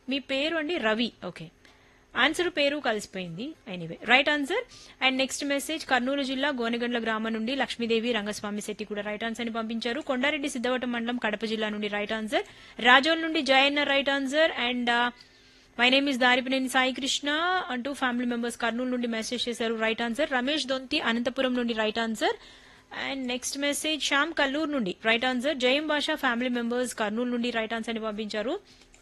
మీ పేరు అండి Ravi okay answer పేరు కలిసిపోయింది anyway right answer and next message Kurnool జిల్లా గోనెగండ్ల గ్రామం నుండి లక్ష్మీదేవి రంగస్వామి శెట్టి కూడా రైట్ ఆన్సర్ అని పంపించారు కొండారెడ్డి సిద్ధవటం మండలం కడప జిల్లా నుండి రైట్ ఆన్సర్ రాజోల్ నుండి Jayanna right answer and my name is Daripineni Sai Krishna అంటూ ఫ్యామిలీ మెంబర్స్ కర్నూలు నుండి మెసేజ్ చేశారు రైట్ ఆన్సర్ రమేష్ దొంతి అనంతపురం నుండి right answer and next message Shyam Kalluru నుండి రైట్ ఆన్సర్ జయం భాష ఫ్యామిలీ మెంబర్స్ కర్నూలు నుండి రైట్ ఆన్సర్ అని పంపించారు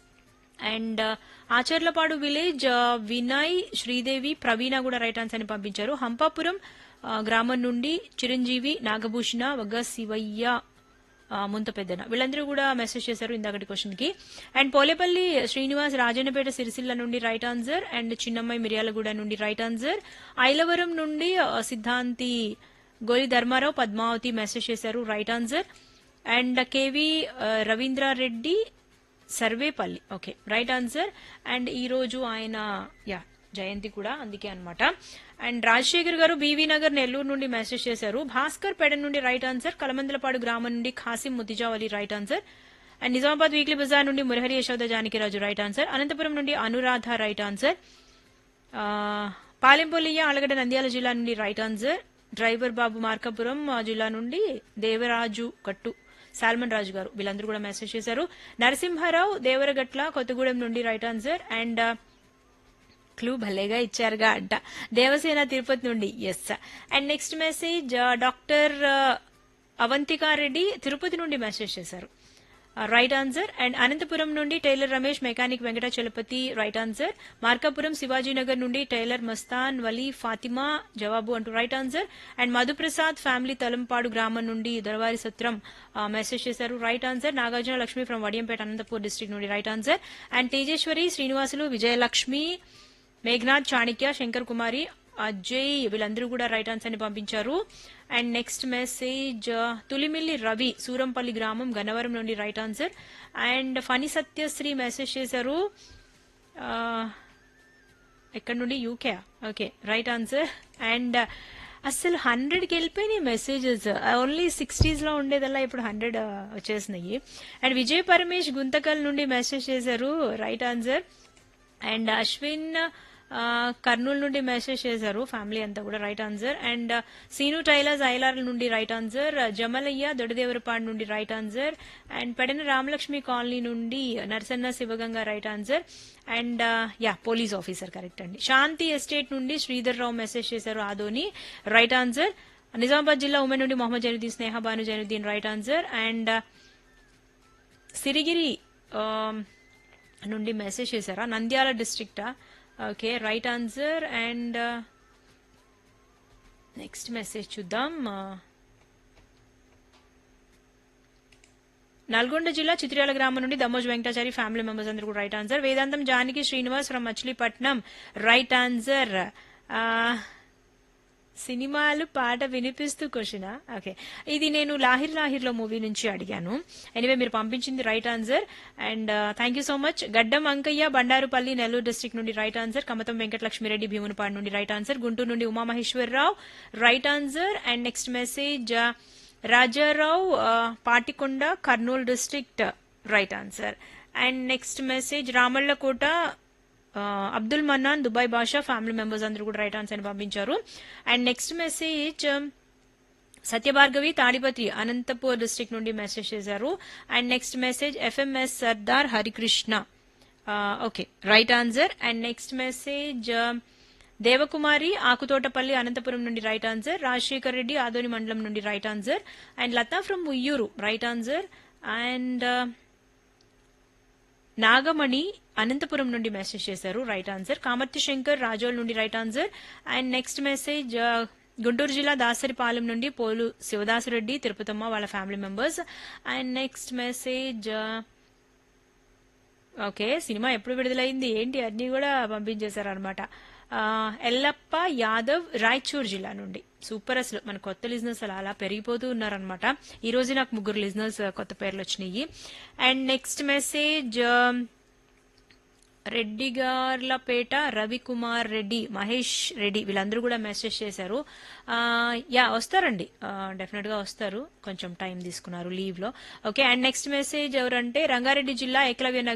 అండ్ ఆచర్లపాడు విలేజ్ వినయ్ శ్రీదేవి ప్రవీణ కూడా రైట్ ఆన్సర్ అని పంపించారు హంపాపురం ఆ, గ్రామం నుండి చిరంజీవి నాగభూషణ వగ్గ శివయ్య ఆ, ముంత పెద్దన వీళ్ళందరూ కూడా మెసేజ్ చేశారు ఇందాకటి క్వశ్చన్ కి అండ్ పోలేపల్లి శ్రీనివాస్ రాజన్నపేట సిరిసిల్ల నుండి రైట్ ఆన్సర్ అండ్ చిన్నమ్మాయి మిర్యాలగూడ నుండి రైట్ ఆన్సర్ ఐలవరం నుండి ఆ, సిద్ధాంతి గోలి ధర్మారావు పద్మావతి మెసేజ్ చేశారు రైట్ ఆన్సర్ అండ్ కేవి ఆ, Ravindra Reddy Sarvepalli okay right answer and ఈ రోజు ఆయన యా జయంతి కూడా అందుకే అన్నమాట అండ్ రాజశేఖర్ గారు బీవీ నగర్ నెల్లూరు నుండి మెసేజ్ చేశారు భాస్కర్ పెడ నుండి రైట్ ఆన్సర్ కలమందలపాడు గ్రామం నుండి Khasim Muthijavali right answer and Nizamabad weekly బజార్ నుండి మురహరి యశోద జానకిరాజు రైట్ ఆన్సర్ అనంతపురం నుండి అనురాధ రైట్ ఆన్సర్ ఆ, పాలెంపొలియ ఆలగడ్డ నంద్యాల జిల్లా నుండి right answer driver Babu Markapuram ఆ, జిల్లా నుండి దేవరాజు కట్టు సాల్మన్ రాజు గారు వీళ్ళందరూ కూడా మెసేజ్ చేశారు నరసింహారావు దేవరగట్ల కొత్తగూడెం నుండి రైట్ ఆన్సర్ అండ్ క్లూ భలేగా ఇచ్చారుగా అంట దేవసేన తిరుపతి నుండి yes and next message doctor Avantika Reddy Tirupati నుండి మెసేజ్ చేశారు రైట్ ఆన్సర్ అండ్ అనంతపురం నుండి tailor Ramesh mechanic Venkatachalapathi right answer Markapuram Shivajinagar నుండి టైలర్ మస్తాన్ వలీ ఫాతిమా జవాబు అంటూ right answer and Madhuprasad family Talampadu గ్రామం నుండి దొరవారి సత్రం మెసేజ్ చేశారు right answer Nagarjuna Lakshmi from Vadiyampeta Anantapur district నుండి right answer and Tejeswari Srinivasulu Vijayalakshmi Meghanath Chanikya Shankar Kumari Ajay వీళ్ళందరూ కూడా రైట్ ఆన్సర్ ని పంపించారు and next message Tulimilli Ravi Surampalli గ్రామం గన్నవరం నుండి right answer and Phani Satyasri message చేశారు ఆ, ఎక్కడ నుండి UK okay right answer and అసలు హండ్రెడ్కి వెళ్ళిపోయినాయి మెసేజెస్ ఓన్లీ సిక్స్టీస్ లో ఉండేదల్లా ఇప్పుడు హండ్రెడ్ వచ్చేసినాయి అండ్ విజయ్ పరమేష్ గుంతకల్ నుండి మెసేజ్ చేశారు రైట్ ఆన్సర్ అండ్ అశ్విన్ ఆ, కర్నూలు నుండి మెసేజ్ చేశారు ఫ్యామిలీ అంతా కూడా right answer and Seenu tailors Ailar నుండి రైట్ ఆన్సర్ జమలయ్య దొడదేవరపాడు నుండి right answer and Pedana Ramalakshmi colony నుండి Narasanna Sivaganga right answer and yeah police officer correct అండి శాంతి ఎస్టేట్ నుండి శ్రీధర్ రావు మెసేజ్ చేశారు ఆదోని రైట్ ఆన్సర్ నిజామాబాద్ జిల్లా ఉమెన్ నుండి Mohammed Zainuddin Sneha Bhanu Zainuddin right answer and Sirigiri um, నుండి మెసేజ్ చేశారా నంద్యాల డిస్ట్రిక్టా okay right answer and next message చూద్దాం ఆ, నల్గొండ జిల్లా చిత్రాల గ్రామం నుండి దమ్మోజ్ వెంకటాచారి ఫ్యామిలీ మెంబర్స్ అందరూ కూడా right answer Vedantam Janaki Srinivas from Machilipatnam right answer ఆ, సినిమాలు పాట వినిపిస్తూ క్వశ్చనా ఓకే ఇది నేను లాహిర్ లాహిర్ లో మూవీ నుంచి అడిగాను ఎనివే మీరు పంపించింది right answer and thank you so much Gaddam Ankaiah Bandarupalli Nellore district నుండి రైట్ ఆన్సర్ కమతం వెంకటలక్ష్మిరెడ్డి భీమునిపాడు నుండి రైట్ ఆన్సర్ గుంటూరు నుండి Umamaheswara Rao right answer and next message Rajarao ఆ, Patikonda Kurnool district right answer and next message Ramallakota ఆ, Abdul Mannan Dubai Basha family members అందరూ కూడా రైట్ ఆన్సర్ పంపించారు and next message Satyabhargavi Tadipatri Anantapur district నుండి message చేశారు and next message FMS Sardar Harikrishna okay right answer and next message Devakumari Akutotapalli Anantapuram నుండి right answer Rajasekhar Reddy Adoni మండలం నుండి right answer and Latha from Uyyuru right answer and Nagamani Anantapuram నుండి మెసేజ్ చేశారు రైట్ ఆన్సర్ కామర్తి శంకర్ రాజోల్ నుండి right answer and next message ఆ, గుంటూరు జిల్లా దాసరిపాలెం నుండి పోలు శివదాసరెడ్డి తిరుపతమ్మ వాళ్ళ family members and next message ఆ, ఓకే సినిమా ఎప్పుడు విడుదలైంది ఏంటి అన్ని కూడా పంపించేశారు అనమాట ఎల్లప్ప యాదవ్ రాయచూర్ జిల్లా నుండి సూపర్ అసలు మన కొత్త లిజినెస్ అలా అలా పెరిగిపోతూ ఉన్నారనమాట ఈ రోజు నాకు ముగ్గురు లిజినెస్ కొత్త పేర్లు వచ్చినాయి and next message Reddy Garlapeta Ravikumar Reddy Mahesh Reddy వీళ్ళందరూ కూడా మెసేజ్ చేశారు ఆ, యా వస్తారండి డెఫినెట్ గా వస్తారు కొంచెం టైం తీసుకున్నారు లీవ్ లో ఓకే అండ్ నెక్స్ట్ మెసేజ్ ఎవరంటే రంగారెడ్డి జిల్లా ఏకలవ్య నగర్